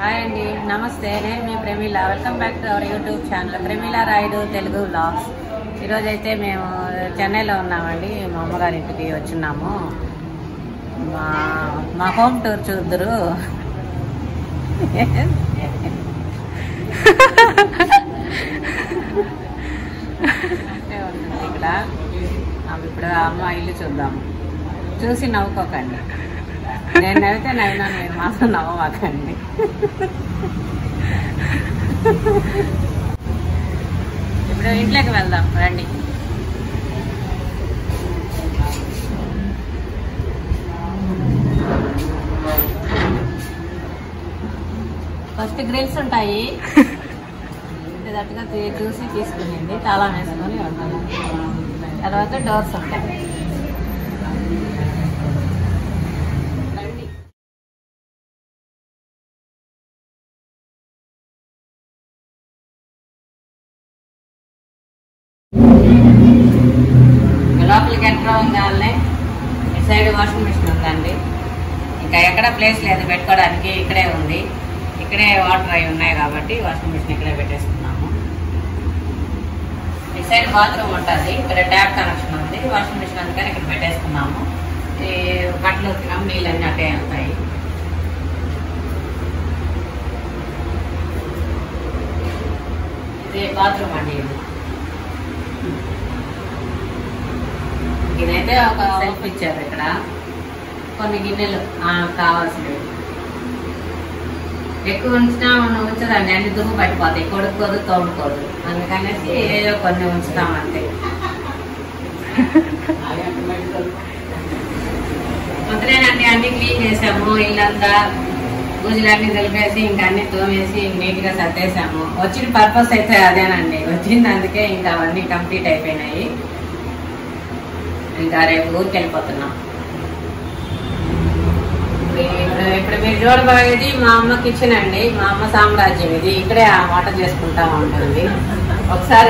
Hi అండి నమస్తే నేను మీ Pramila welcome back to our YouTube channel Pramila Rayudu Telugu vlogs ఈరోజు అయితే మేము చెన్నైలో ఉన్నామండి మా అమ్మగారి ఇంటికి వచ్చున్నాము మా మా హోమ్ టూర్ చూద్దరు ఇక్కడ ఆమె ఇప్పుడు అమ్మ ఇల్లు చూద్దాము చూసి నవ్వుకోకండి నేను నవ్వితే నవ్వినాను మీరు మాత్రం నవ్వమాకండి ఇప్పుడు ఇంట్లోకి వెళ్దాం రండి ఫస్ట్ గ్రిల్స్ ఉంటాయి దట్టుగా చూసి తీసుకునింది తాళం వేసుకొని ఉంటాను తర్వాత డోర్స్ ఉంటాయి రండి. లోపలికి ఎంటర్ అవ్వగానే ఈ సైడ్ వాషింగ్ మిషన్ ఉందండి ఇంకా ఎక్కడ ప్లేస్ లేదు పెట్టుకోవడానికి ఇక్కడే ఉంది ఇక్కడే వాటర్ అవి ఉన్నాయి కాబట్టి వాషింగ్ మిషన్ ఇక్కడే పెట్టేసుకున్నాము ఈ సైడ్ బాత్రూమ్ ఉంటుంది ఇక్కడ ట్యాప్ కనెక్షన్ ఉంది వాషింగ్ మిషన్ అందుకని ఇక్కడ పెట్టేసుకున్నాము ఈ బట్టలు ఉతికాం నీళ్ళు అన్నీ అట్టే వెళ్తాయి ఇది బాత్రూమ్ అండి ఇది ఇదైతే ఒక సెల్ఫ్ ఇచ్చారు ఇక్కడ కొన్ని గిన్నెలు ఆ, కావాల్సినవి ఎక్కువ ఉంచినా మనం ఉంచదండి అన్ని దుమ్ము పట్టిపోతాయి కొడుకోదు తోడుకోదు అందుకనేసి ఏదో కొన్ని ఉంచుతాం అంతే ముద్రేనండి అన్ని క్లీన్ చేసాము ఇల్లంతా పూజలన్నీ తెలిపేసి ఇంకా అన్ని తోమేసి నీట్ గా సర్దేశాము వచ్చిన పర్పస్ అయితే అదేనండి వచ్చింది అందుకే ఇంకా అవన్నీ కంప్లీట్ అయిపోయినాయి ఇంకా రేపు ఊరికి వెళ్ళిపోతున్నాం ఇప్పుడు ఇప్పుడు మీరు చూడబోయేది మా అమ్మ కిచెన్ అండి మా అమ్మ సామ్రాజ్యం ఇది ఇక్కడే ఆ వంట చేసుకుంటా ఉంటుంది ఒకసారి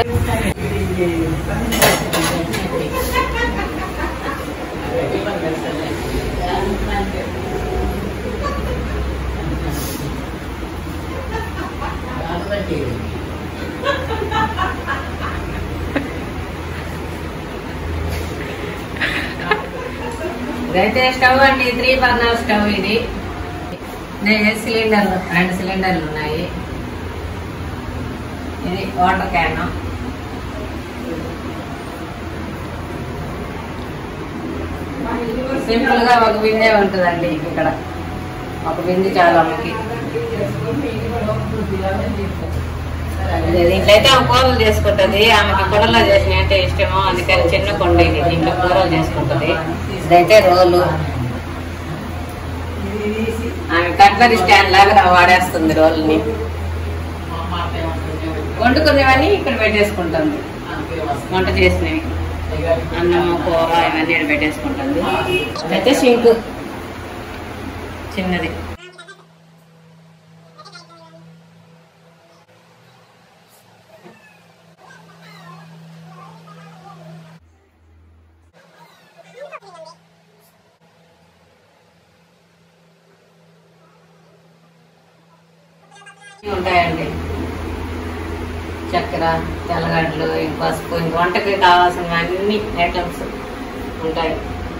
ఇదైతే స్టవ్ అండి త్రీ బర్నర్ స్టవ్ ఇది నేను సిలిండర్లు రెండు సిలిండర్లు ఉన్నాయి ఇది వాటర్ క్యాన్ సింపుల్ గా ఒక బిందే ఉంటుందండి ఇక్కడ ఒక బింది చాలా మనకి దీంట్లో అయితే ఆమె కూరలు చేసుకుంటది ఆమెకి కూరలో చేసిన అంటే ఇష్టమో అందుకని చిన్న కొండ ఇది దీంట్లో కూరలు చేసుకుంటది ఇదైతే రోలు ఆమె కట్లరీ స్టాండ్ లాగా వాడేస్తుంది రోల్ని వండుకునేవన్నీ ఇక్కడ పెట్టేసుకుంటుంది వంట చేసినవి అన్నము కూర ఇవన్నీ ఇక్కడ పెట్టేసుకుంటుంది అయితే సింక్ చిన్నది ఉంటాయండి చక్కెర తెల్లగడ్డలు ఇంక పసుపు ఇంక వంటకి కావాల్సినవన్నీ ఐటమ్స్ ఉంటాయి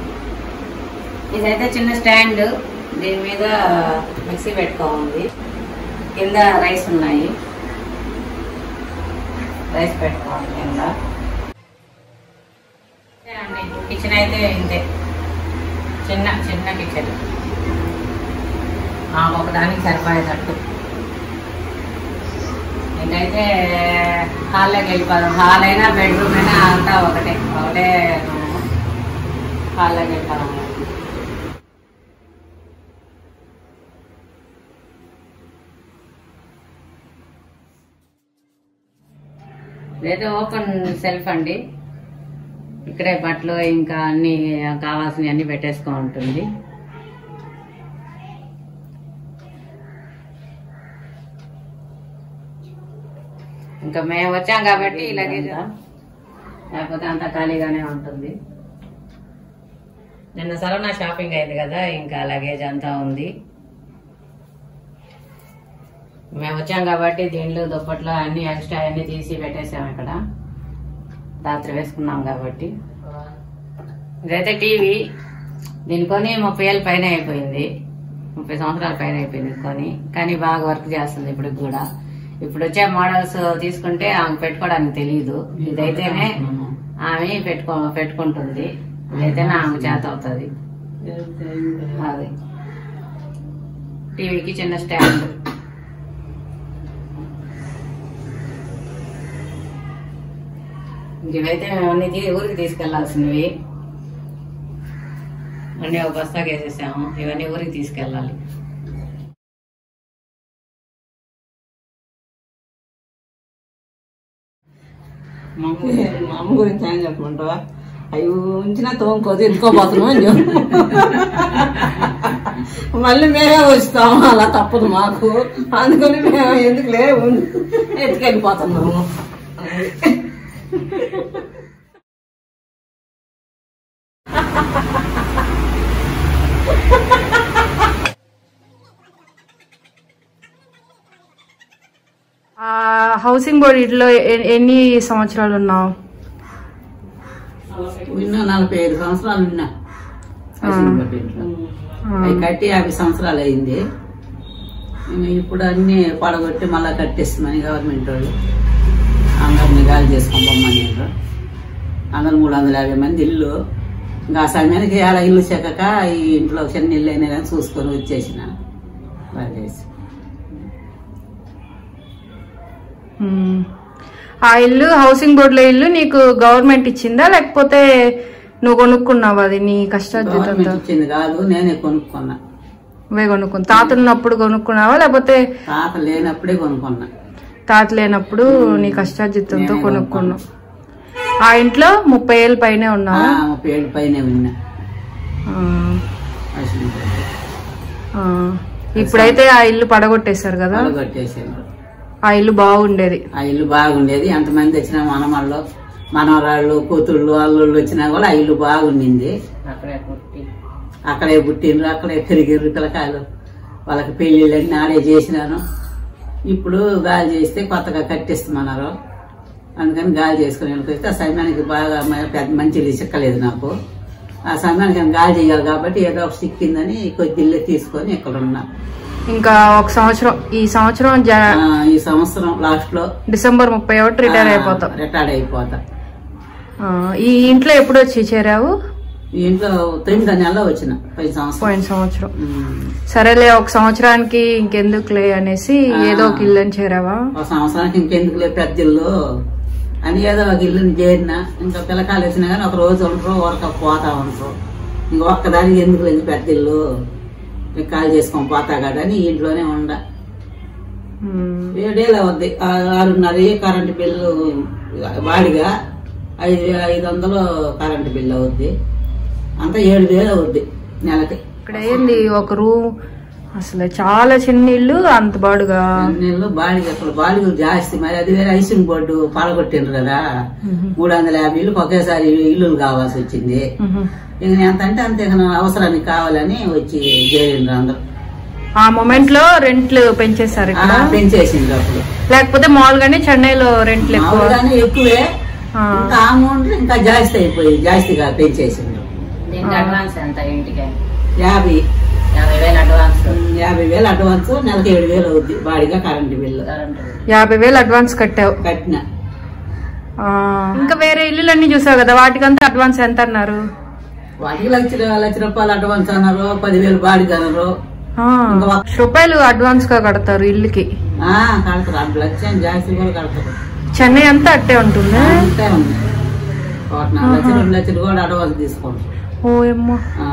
ఇదైతే చిన్న స్టాండ్ దీని మీద మిక్సీ పెట్టుకోవాలి కింద రైస్ ఉన్నాయి రైస్ పెట్టుకోవాలి కింద అండి కిచెన్ అయితే ఇంతే చిన్న చిన్న కిచెన్ ఒకదానికి సరిపోయేటట్టు ఇంకైతే హాల్లోకి వెళ్ళిపోదాం హాల్ అయినా బెడ్రూమ్ అయినా అంతా ఒకటే ఒకటే రూము. హాల్లోకి వెళ్ళిపోదాం ఇదైతే ఓపెన్ సెల్ఫ్ అండి ఇక్కడే బట్టలు ఇంకా అన్ని కావాల్సినవి అన్ని పెట్టేసుకో ఉంటుంది ఇంకా మేము వచ్చాం కాబట్టి ఈ లగేజ్ లేకపోతే అంతా ఖాళీగానే ఉంటుంది నిన్న సరవణ షాపింగ్ అయింది కదా ఇంకా లగేజ్ అంతా ఉంది మేము వచ్చాం కాబట్టి దీంట్లో దుప్పట్లో అన్ని ఎక్స్ట్రా అన్ని తీసి పెట్టేసాం ఇక్కడ రాత్రి వేసుకున్నాం కాబట్టి ఇదైతే టీవీ దీని కొని ముప్పై ఏళ్ళ పైన అయిపోయింది ముప్పై సంవత్సరాల పైన అయిపోయింది ఇది కొని కానీ బాగా వర్క్ చేస్తుంది ఇప్పుడు కూడా ఇప్పుడు వచ్చే మోడల్స్ తీసుకుంటే ఆమె పెట్టుకోవడానికి తెలియదు ఇదైతేనే ఆమె పెట్టుకో పెట్టుకుంటుంది ఇదైతేనే ఆమె చేత అవుతుంది అది టీవీకి చిన్న స్టాండ్ ఇవైతే మేము అన్ని తీ- ఊరికి తీసుకెళ్లాల్సినవి అన్ని ఒక బస్తాకి వేసేసాము ఇవన్నీ ఊరికి తీసుకెళ్ళాలి మా అమ్మ మా అమ్మ గురించి ఏం చెప్పమంటావా అవి ఉంచినా తోముకోదు ఎత్తుకోబోతున్నాం అని చెప్పు మళ్ళీ మేమే వస్తాము అలా తప్పదు మాకు అందుకని మేము ఎందుకులే ఉం- ఎత్తుకెళ్ళిపోతున్నాము ఆ హౌసింగ్ బోర్డ్ ఇంట్లో ఎ- ఎన్ని సంవత్సరాలు ఉన్నావు విన్నా నలభై ఐదు సంవత్సరాలు విన్నా అవి కట్టి యాభై సంవత్సరాలు అయింది ఇంక ఇప్పుడు అన్ని పడగొట్టి మళ్ళా కట్టిస్తున్నాయి గవర్నమెంట్ వాళ్ళు అందరిని గాలి చేసుకొని పొమ్మని అందరు మూడు వందల యాభై మంది ఇల్లు ఇంకా ఆ సమయానికి అలా ఇల్లు చెక్కక ఈ ఇంట్లో చిన్న ఇల్లు అయినా కానీ చూసుకొని వచ్చేసిన అలా చేసి మ్మ్. ఆ ఇల్లు హౌసింగ్ బోర్డులో ఇల్లు నీకు గవర్నమెంట్ ఇచ్చిందా లేకపోతే నువ్వు కొనుక్కున్నావా అది నీ కష్టార్జితంతో గవర్నమెంట్ ఇచ్చింది కాదు నేనే కొనుక్కున్నా నువ్వే కొనుక్కున్నా తాత ఉన్నప్పుడు కొనుక్కున్నావా లేకపోతే తాత లేనప్పుడే కొనుక్కున్నా తాత లేనప్పుడు నీ కష్టార్జితంతో నేనే కొనుక్కున్నావు ఆ ఇంట్లో ముప్పై ఏళ్ళ పైనే ఆ, ఉన్నావా ముప్పై ఏడు పైన విన్నా ఆ. అసలు ఆ. ఇప్పుడైతే ఆ ఇల్లు పడగొట్టేశారు కదా కొట్టేసాను ఆ ఇల్లు బాగుండేది ఆ ఇల్లు బాగుండేది ఎంతమంది వచ్చినా మనమళ్ళు మనవరాళ్ళు కూతుళ్ళు అల్లుళ్ళు వచ్చినా కూడా ఆ ఇల్లు బాగుండింది అక్కడే కుట్టి అక్కడే పుట్టిండ్రు అక్కడే పెరిగిర్రు పిల్లకాయలు వాళ్ళకి పెళ్లిళ్ళన్నీ ఆడే చేసినాను ఇప్పుడు గాలి చేస్తే కొత్తగా కట్టిస్తున్నారు అందుకని గాలి చేసుకుని వెళ్ళిపోతే ఆ సమయానికి బాగా మ- పెద్ద మంచి ఇల్లు చిక్కలేదు నాకు ఆ సమయానికి నేను గాలి చేయాలి కాబట్టి ఏదో ఒక చిక్కిందని కొద్ది ఇల్లు తీసుకొని ఇక్కడ ఉన్నా ఇంకా ఒక సంవత్సరం ఈ సంవత్సరం జ- ఆ, ఈ సంవత్సరం లాస్ట్ లో డిసెంబర్ ముప్పై ఒకటి రిటైర్ అయిపోతాం రిటైర్డ్ అయిపోతా ఆ, ఈ ఇంట్లో ఎప్పుడు వచ్చి చేరావు ఈ ఇంట్లో తొమ్మిది నెలలో వచ్చిన పది సంవత్సరం పోయిన సంవత్సరం ఉమ్. సరేలే ఒక సంవత్సరానికి ఇంకెందుకులే అనేసి ఏదో ఒక ఇల్లు అని చేరావా ఒక సంవత్సరానికి ఇంకెందుకులే పెద్ద ఇల్లు అని ఏదో ఒక ఇల్లుని చేరిన ఇంకా పిల్లకాయలు వచ్చినా కానీ ఒక రోజు ఉంటారు ఊరక పోతా ఉంటారు ఇంక ఒక్కదానికి ఎందుకు లేదు పెద్ద ఇల్లు ఇంకా కాల్ చేసుకొని పోతా కదా అని ఈ ఇంట్లోనే ఉండ ఉమ్, ఏడేళ్ళు అవుద్ది ఆ- ఆరున్నర కరెంటు బిల్లు వాడిగా ఐదు ఐదు వందలు కరెంటు బిల్లు అవుద్ది అంతా ఏడు వేలు అవుద్ది నెలకి ఇక్కడ ఏంది ఒక రూమ్ అసలు చాలా చిన్న ఇల్లు అంత బాడుగా నెలలు బాడిగ అసలు బాడిగలు జాస్తి మరి అది వేరే ఐసింగ్ బోర్డు పాలగొట్టిండ్రు కదా మూడు వందల యాభై ఇల్లు ఒకేసారి ఇల్లులు కావాల్సి వచ్చింది ఉహు. ఇక నేను ఎంత అంటే అంత ఇక నా అవసరానికి కావాలని వచ్చి చేరిండ్రు అందరు ఆ మొమెంట్ లో రెంట్లు పెంచేశారు ఆ, ఇక్కడ పెంచేసిండ్రు అప్పుడు లేకపోతే మామూలుగానే చెన్నైలో రెంట్లు ఎక్కువ మామూలుగానే ఎక్కువే ఆ. ఇంకా అమౌంట్ ఇంకా జాస్తి అయిపోయి జాస్తిగా పెంచేసిండ్రు దీనికి అడ్వాన్స్ ఎంత ఇంటికి యాభై యాభై వేలు అడ్వాన్స్ యాభై వేలు అడ్వాన్స్ నెలకి ఏడు వేలు అవుద్ది బాడిగా కరెంటు బిల్లు కరెంట్ యాభై వేలు అడ్వాన్స్ కట్టావు కట్టిన ఆ, ఇంకా వేరే ఇల్లులన్నీ చూసావు కదా వాటికంతా అడ్వాన్స్ ఎంత అన్నారు వాటికి లక్ష లక్ష రూపాయలు అడ్వాన్స్ అన్నారు పదివేలు బాడిగ అన్నారు ఆ, లక్ష రూపాయలు అడ్వాన్స్ గా కడతారు ఇల్లుకి ఆ, కడతారు రెండు లక్షలు జాస్తి కూడా కడతారు చెన్నై అంతా అట్టే ఉంటుంది అంతే ఉంది ఒకటి నాలుగు లక్షలు రెండు లక్షలు కూడా అడ్వాన్స్ తీసుకుంటారు ఓ ఏమ్మో ఆ,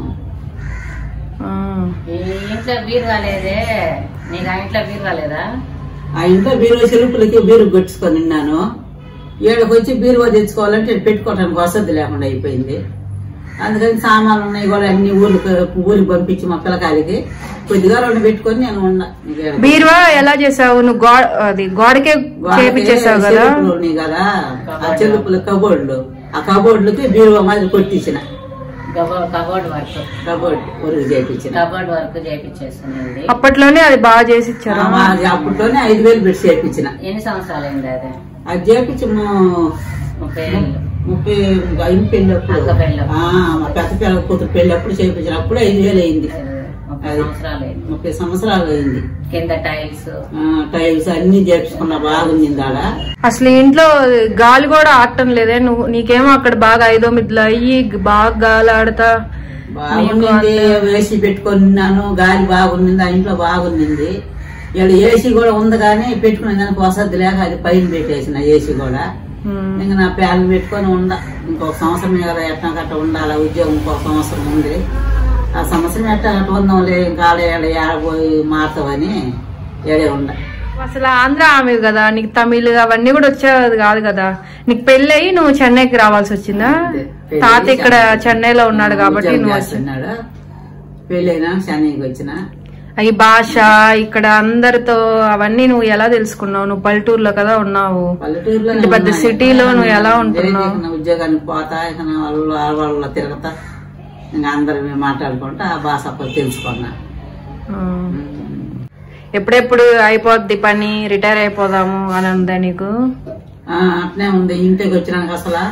ఆ. ఈ ఇంట్లో బీరు రాలేదే నీకు ఆ ఇంట్లో బీరు రాలేదా ఆ ఇంట్లో బీరువా చిలుపులకి బీరు కొట్టుకొని నిన్నాను ఏళ్ళకి వచ్చి బీరువా తెచ్చుకోవాలంటే ఈడ పెట్టుకోవడానికి వసతి లేకుండా అయిపోయింది అందుకని సామాన్లు ఉన్నాయి కూడా అన్ని ఊరికి ఊరికి పంపించి మా పిల్లకాయలకి కొద్దిగా రెండు పెట్టుకొని నేను ఉన్నా ఇంకేడ- బీరువా ఎలా చేసావు నువ్వు గో అది గోడకే వాళ్ళకి చేపించేసావు కదా చెలుపులు ఉన్నాయి కదా ఆ చెలుపుల కబోర్డులు ఆ కబోర్డులకి బీరువా మాదిరి కొట్టించిన కబోర్డ్ వర్క్ కబోర్డ్ వర్క్ చేయించిన కబోర్డ్ వర్క్ చేపించేస్తుంది అప్పట్లోనే అది బాగా చేసి ఇచ్చారా అప్పట్లోనే ఐదు వేలు పెట్టి చేయించిన ఎన్ని సంవత్సరాలు అయింది అది అది చేపించి ముప్పై ఏళ్ళు ముప్పై ఐదు పెళ్ళప్పుడు అక్క పెళ్ళప్పుడు. మా పెద్ద పిల్ల కూతురు పెళ్ళప్పుడు చేయించిన అప్పుడు ఐదు వేలు అయింది ముప్పై అది. సంవత్సరాలు అయింది ముప్పై సంవత్సరాలు అయింది కింద టైల్స్ ఆ, టైల్స్ అన్ని చేపించుకున్నా బాగుంది ఆడ అసలు ఇంట్లో గాలి కూడా ఆడటం లేదే నువ్వు నీకేమో అక్కడ బాగా ఐదో మిద్దులు అయ్యి బాగా గాలి ఆడతా బాగుంది ఏసీ పెట్టుకున్నాను గాలి బాగుంది ఆ ఇంట్లో బాగుంది ఇక్కడ ఏసీ కూడా ఉంది కానీ పెట్టుకునే దానికి వసతి లేక అది పైన పెట్టేసిన ఏసీ కూడా ఉమ్. ఇంకా నా ప్యాన్ పెట్టుకొని ఉండ ఇంకొక సంవత్సరం కదా ఎట్లా గట్ట ఉండాలి ఉద్యోగం ఇంకొక సంవత్సరం ఉంది ఆ సంవత్సరం ఎట్లా గట్ట ఉందాంలే ఇంకా ఆడ ఏడ ఏడపోయి మారుతావని ఏడే ఉండ అసలు ఆంధ్ర ఆమె కదా నీకు తమిళ్ అవన్నీ కూడా వచ్చేది కాదు కదా నీకు పెళ్ళి అయ్యి నువ్వు చెన్నైకి రావాల్సి వచ్చిందా అంతే. పెళ్ళి తాత ఇక్కడ చెన్నై. చెన్నైలో ఉన్నాడు కాబట్టి ఉద్యోగం నువ్వు వచ్చి చేస్తున్నాడు పెళ్ళైనా చెన్నైకి వచ్చిన ఈ భాష ఇక్కడ అందరితో అవన్నీ నువ్వు ఎలా తెలుసుకున్నావు నువ్వు పల్లెటూరులో కదా ఉన్నావు పల్లెటూరులో ఇంత పెద్ద సిటీలో నువ్వు ఎలా ఉంటున్నావు? ఉద్యోగానికి పోతా ఇక నా వాళ్ళు వాళ్ళ తిరగతా ఇంకా అందరం మాట్లాడుకుంటా ఆ భాష అప్పుడు తెలుసుకున్నా ఆ. ఎప్పుడెప్పుడు అయిపోద్ది పని రిటైర్ అయిపోదాము అని ఉందా నీకు ఆ, అట్నే ఉంది ఇంటికి వచ్చినాక అసలు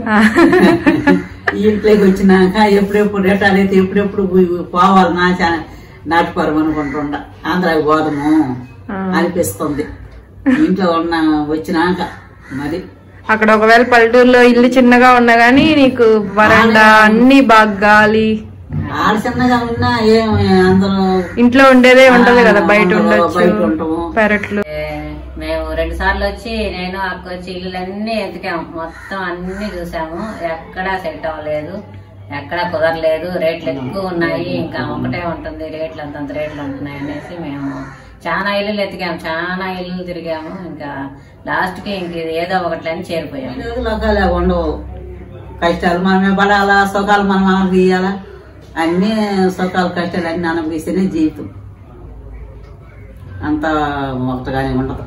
ఈ ఇంట్లోకి వచ్చినాక ఎప్పుడెప్పుడు రిటైర్ అయితే ఎప్పుడెప్పుడు పోయి- పోవాలి నా చా- నాటుకోరం అనుకుంటుండ ఆంధ్రాకి పోదాము ఆ. అనిపిస్తుంది ఇంట్లో ఉన్న వచ్చినాక మరి అక్కడ ఒకవేళ పల్లెటూరులో ఇల్లు చిన్నగా ఉన్నా గానీ నీకు వరండా అన్ని బాగా గాలి ఆడ చిన్నగా ఉన్నా ఏం అందరూ ఇంట్లో ఉండేదే ఉంటది కదా ఆ, బయట ఉండదు, ఉండొచ్చు బయట ఉంటాము. పెరట్లు ఏ, మేము రెండు సార్లు వచ్చి నేను అక్క వచ్చి ఇళ్ళన్నీ ఎతికాము మొత్తం అన్ని చూసాము ఎక్కడా సెట్ అవ్వలేదు ఎక్కడా కుదరలేదు రేట్లు ఎక్కువ ఉన్నాయి ఇంకా ఒకటే ఉంటుంది రేట్లు అంతంత రేట్లు ఉంటున్నాయి అనేసి మేము చాలా ఇల్లులు ఎతికాము చాలా ఇల్లులు తిరిగాము ఇంకా లాస్ట్ కి ఇంక ఇది ఏదో ఒకట్లని చేరిపోయాము ఈ రోజులు ఒకలా ఉండవు కష్టాలు మనమే పడాలా సుఖాలు మనం అనుభవియాలా అన్ని సుఖాలు కష్టాలు అన్ని అనుభవిస్తేనే జీవితం అంత ఒకటిగానే ఉండదు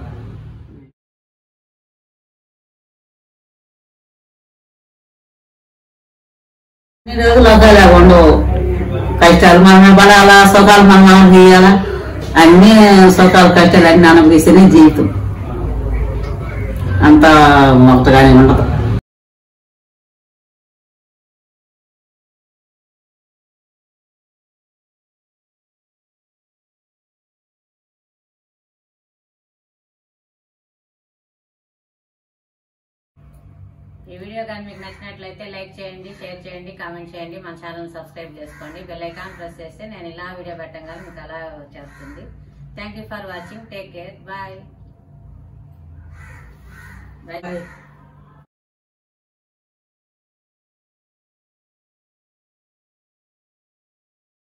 ఈ రోజులు ఒకలా ఉండవు కష్టాలు మనమే పడాలా సుఖాలు మనం అనుభవియాలా అన్ని సుఖాలు కష్టాలు అన్ని అనుభవిస్తేనే జీవితం అంత ఒకటిగానే ఉండదు ఈ వీడియో కానీ మీకు నచ్చినట్లయితే లైక్ చేయండి షేర్ చేయండి కామెంట్ చేయండి మన ఛానల్ సబ్స్క్రైబ్ చేసుకోండి బెల్ ఐకాన్ ప్రెస్ చేస్తే నేను ఇలా వీడియో పెట్టగానే మీకు అలా వచ్చేస్తుంది thank you for watching take care bye bye Bye.